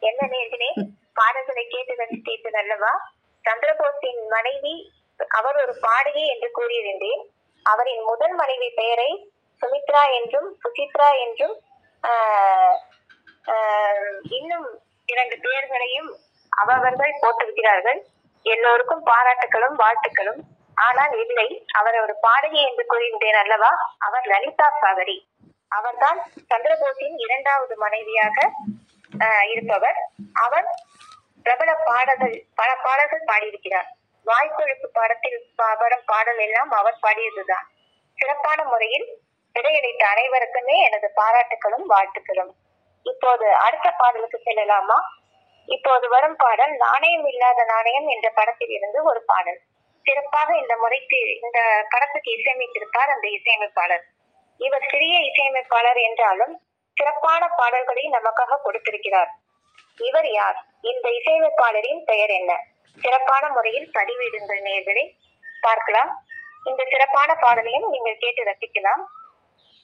என்ன நேர்களே பாடல்களை கேட்டு ரசித்தீர்கள் அல்லவா சந்திரபோஸின் மனைவி அவர் ஒரு பாடகி என்று கூறியிருந்தேன் அவரின் முதல் மனைவி பெயரை சுமித்ரா என்றும் சுசித்ரா என்றும் ஆஹ், ஆஹ், இன்னும் இரண்டு பெயர்களையும் அவர்கள் போட்டிருக்கிறார்கள் எல்லோருக்கும் பாராட்டுகளும் வாழ்த்துக்களும் ஆனால் இல்லை அவர் ஒரு பாடகி என்று கூறியிருந்தேன் அல்லவா அவர் லலிதா சாகரி அவர்தான் சந்திரபோஸின் இரண்டாவது மனைவியாக ஆஹ், இருப்பவர் அவர் பிரபல பாடல்கள் பல பாடல்கள் பாடியிருக்கிறார் வாய்க்கொழுப்பு படத்தில் பா- வரும் பாடல் எல்லாம் அவர் பாடியதுதான் சிறப்பான முறையில் விடையளித்த அனைவருக்குமே எனது பாராட்டுகளும் வாழ்த்துக்களும் இப்போது அடுத்த பாடலுக்கு செல்லலாமா இப்போது வரும் பாடல் நாணயம் இல்லாத நாணயம் என்ற படத்தில் இருந்து ஒரு பாடல் சிறப்பாக இந்த முறைக்கு இந்த படத்துக்கு இசையமைத்திருப்பார் அந்த இசையமைப்பாளர் இவர் சிறிய இசையமைப்பாளர் என்றாலும் சிறப்பான பாடல்களை நமக்காக கொடுத்திருக்கிறார் இவர் யார் இந்த இசையமைப்பாளரின் பெயர் என்ன சிறப்பான முறையில் பதிவிடுங்கள் நேர்களை பார்க்கலாம் இந்த சிறப்பான பாடலையும் நீங்கள் கேட்டு ரசிக்கலாம்